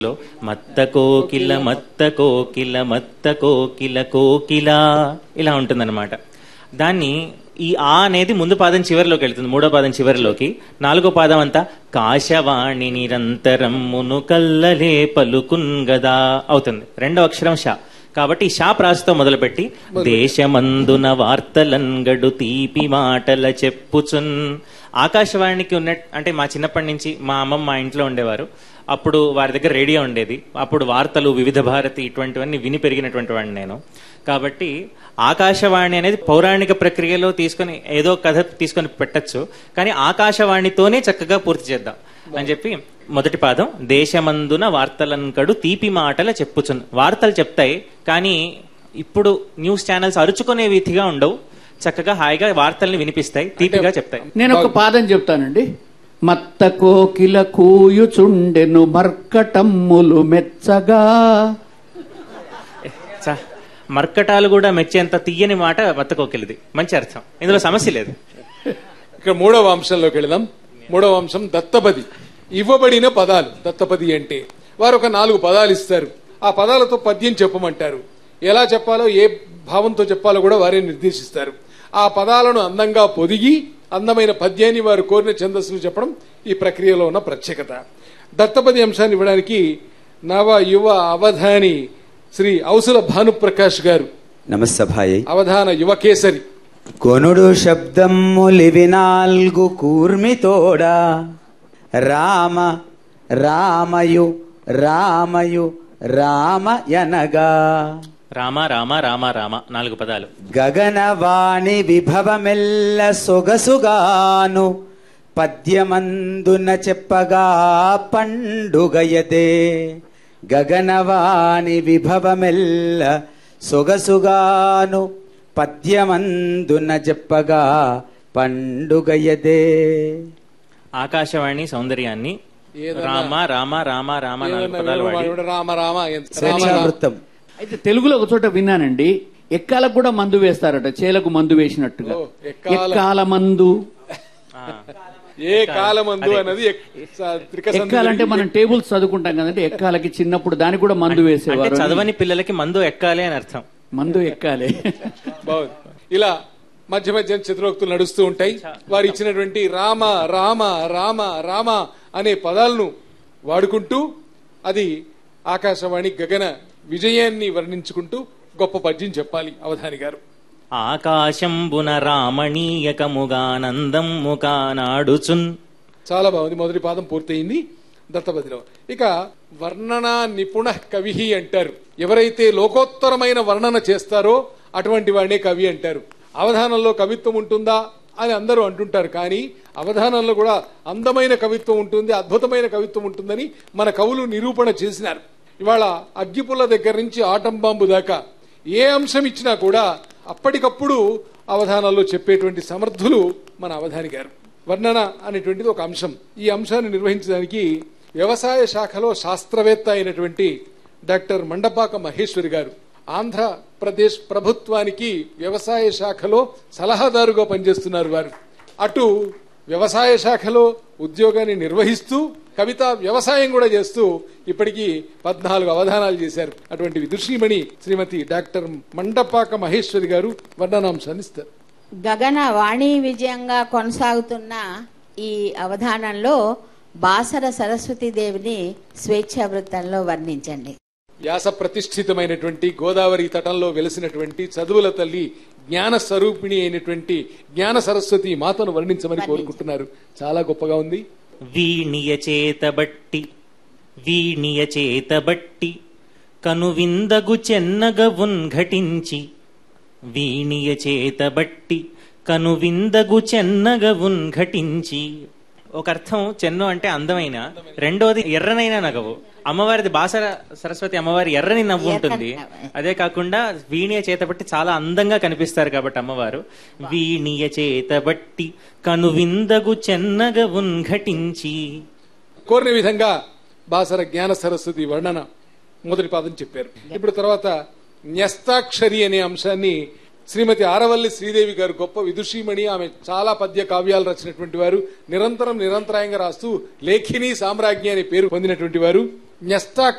లో మత్త కోకిల మత్త కోకిల మత్త కోకిల కోకిల ఇలా ఉంటుందన్నమాట దాన్ని ఈ ఆ అనేది ముందు పాదం చివరిలోకి వెళ్తుంది మూడో పాదం చివరిలోకి నాలుగో పాదం అంతా కాశవాణి నిరంతరం మును కల్లలే పలుకున్ గదా అవుతుంది రెండో అక్షరం షా కాబట్టి ఈ షా ప్రాసతో మొదలుపెట్టి దేశమందున వార్తలంగడు తీపి మాటల చెప్పుచున్ ఆకాశవాణికి ఉన్న అంటే మా చిన్నప్పటి నుంచి మా అమ్మమ్మ మా ఇంట్లో ఉండేవారు అప్పుడు వారి దగ్గర రేడియో ఉండేది అప్పుడు వార్తలు వివిధ భారతి ఇటువంటివన్నీ విని పెరిగినటువంటి వాడిని నేను కాబట్టి ఆకాశవాణి అనేది పౌరాణిక ప్రక్రియలో తీసుకొని ఏదో కథ తీసుకొని పెట్టచ్చు కానీ ఆకాశవాణితోనే చక్కగా పూర్తి చేద్దాం అని చెప్పి మొదటి పాదం దేశమందున వార్తలన్కడు తీపి మాటల చెప్పుచున్ వార్తలు చెప్తాయి కానీ ఇప్పుడు న్యూస్ ఛానల్స్ అరుచుకునే వీధిగా ఉండవు చక్కగా హాయిగా వార్తల్ని వినిపిస్తాయి తీపిగా చెప్తాయి నేను ఒక పాదం చెప్తానండి మత్త కోకిల కూయుచుండెను మర్కటమ్ములు మెచ్చగా చ- మర్కటాలు కూడా మెచ్చేంత తీయని మాట వత్తకోకిలిది మంచి అర్థం ఇందులో సమస్య లేదు ఇక్కడ మూడవ అంశంలోకి వెళదాం మూడవ అంశం దత్తపది ఇవ్వబడిన పదాలు దత్తపది అంటే వారు ఒక నాలుగు పదాలు ఇస్తారు ఆ పదాలతో పద్యం చెప్పమంటారు ఎలా చెప్పాలో ఏ భావంతో చెప్పాలో కూడా వారే నిర్దేశిస్తారు ఆ పదాలను అందంగా పొదిగి అందమైన పద్యాన్ని వారు కోరిన ఛందస్సులు చెప్పడం ఈ ప్రక్రియలో ఉన్న ప్రత్యేకత దత్తపది అంశాన్ని ఇవ్వడానికి నవ యువ అవధాని శ్రీ ఔసుల భానుప్రకాష్ గారు నమస్సభాయై అవధాన యువకేసరి కొనుడు శబ్దమ్ములివి నాల్గు కూర్మితోడ రామ రామయు రామయు రామయనగా రామ రామ రామ రామ నాలుగు పదాలు గగనవాణి విభవమెల్ల సొగసుగాను పద్యమందున చెప్పగా పండుగయతే గగనవాణి విభవమెల్ల సొగసుగాను పద్యమందున చెప్పగా పండుగయతే ఆకాశవాణి సౌందర్యాన్ని ఏదన్నా- రామ రామ రామ రామ నాలుగు పదాలు వాడి రామ రామ ఎంత రామ రామ. స్వేచ్ఛావృత్తం అయితే తెలుగులో ఒక చోట విన్నానండి ఎక్కాలకు కూడా మందు వేస్తారట చేలకు మందు వేసినట్టుగా ఓ, ఎక్కాల. ఎక్కాల మందు ఆ, ఏ కాలమందు అన్నది ఎక్- స- త్రికసంధి ఎక్కాలంటే మనం టేబుల్స్ చదువుకుంటాం కదంటే ఎక్కాలకి చిన్నప్పుడు దానికి కూడా మందు అంటే వేసేవారు చదవని పిల్లలకి మందు ఎక్కాలి అని అర్థం మందు ఎక్కాలి బాగుంది ఇలా మధ్య మధ్య చతురోక్తులు నడుస్తూ ఉంటాయి వారు ఇచ్చినటువంటి రామ రామ రామ రామ అనే పదాలను వాడుకుంటూ అది ఆకాశవాణి గగన విజయాన్ని వర్ణించుకుంటూ గొప్ప పద్యం చెప్పాలి అవధాని గారు ఆకాశంబున రామణీయకముగానందమ్ముగా నాడుచున్ చాలా బాగుంది మొదటి పాదం పూర్తయింది దత్తపదిలో ఇక వర్ణన నిపుణ కవి అంటారు ఎవరైతే లోకోత్తరమైన వర్ణన చేస్తారో అటువంటి వాడినే కవి అంటారు అవధానంలో కవిత్వం ఉంటుందా అని అందరూ అంటుంటారు కానీ అవధానంలో కూడా అందమైన కవిత్వం ఉంటుంది అద్భుతమైన కవిత్వం ఉంటుందని మన కవులు నిరూపణ చేసినారు ఇవాళ అగ్గిపుల్ల దగ్గర నుంచి ఆటం బాంబు దాకా ఏ అంశం ఇచ్చినా కూడా అప్పటికప్పుడు అవధానాల్లో చెప్పేటువంటి సమర్థులు మన అవధాని గారు వర్ణన అనేటువంటిది ఒక అంశం ఈ అంశాన్ని నిర్వహించడానికి వ్యవసాయ శాఖలో శాస్త్రవేత్త అయినటువంటి డాక్టర్ మండపాక మహేశ్వరి గారు ఆంధ్రప్రదేశ్ ప్రభుత్వానికి వ్యవసాయ శాఖలో సలహాదారుగా పనిచేస్తున్నారు వారు అటు వ్యవసాయ శాఖలో ఉద్యోగాన్ని నిర్వహిస్తూ కవిత వ్యవసాయం కూడా చేస్తూ ఇప్పటికీ పద్నాలుగు అవధానాలు చేశారు అటువంటి విదుషీమణి శ్రీమతి డాక్టర్ మండపాక మహేశ్వరి గారు వర్ణనాంశాన్ని ఇస్తారు గగన వాణి విజయంగా కొనసాగుతున్న ఈ అవధానంలో బాసర సరస్వతీదేవిని స్వేచ్ఛా వృత్తంలో వర్ణించండి వ్యాస ప్రతిష్ఠితమైనటువంటి గోదావరి తటంలో వెలిసినటువంటి చదువుల తల్లి జ్ఞాన స్వరూపిణి అయినటువంటి జ్ఞాన సరస్వతి మాతను వర్ణించమని కోరుకుంటున్నారు చాలా గొప్పగా ఉంది వీణియ చేతబట్టి వీణియ చేతబట్టి కనువిందగు చెన్నగవున్ ఘటించి వీణియ చేతబట్టి కనువిందగు చెన్నగవున్ ఘటించి ఒక అర్థం చెన్ను అంటే అందమైన రెండోది ఎర్రనైన నగవు అమ్మవారిది బాసర సరస్వతి అమ్మవారి ఎర్రని నవ్వు ఉంటుంది ఎర్రని నవ్వు. అదే కాకుండా వీణియ చేతబట్టి చాలా అందంగా కనిపిస్తారు కాబట్టి అమ్మవారు వీణియ చేతబట్టి కనువిందగు చెన్నగవున్ ఘటించి కోరిన విధంగా బాసర జ్ఞాన సరస్వతి వర్ణన మొదటి పాదం చెప్పారు ఇప్పుడు తర్వాత న్యస్తాక్షరి అనే అంశాన్ని శ్రీమతి ఆరవల్లి శ్రీదేవి గారు గొప్ప విదుషీమణి ఆమె చాలా పద్య కావ్యాలు రచినటువంటి వారు నిరంతరం నిరంతరాయంగా రాస్తూ లేఖిని సామ్రాజ్ఞి అనే పేరు పొందినటువంటి వారు న్యస్తా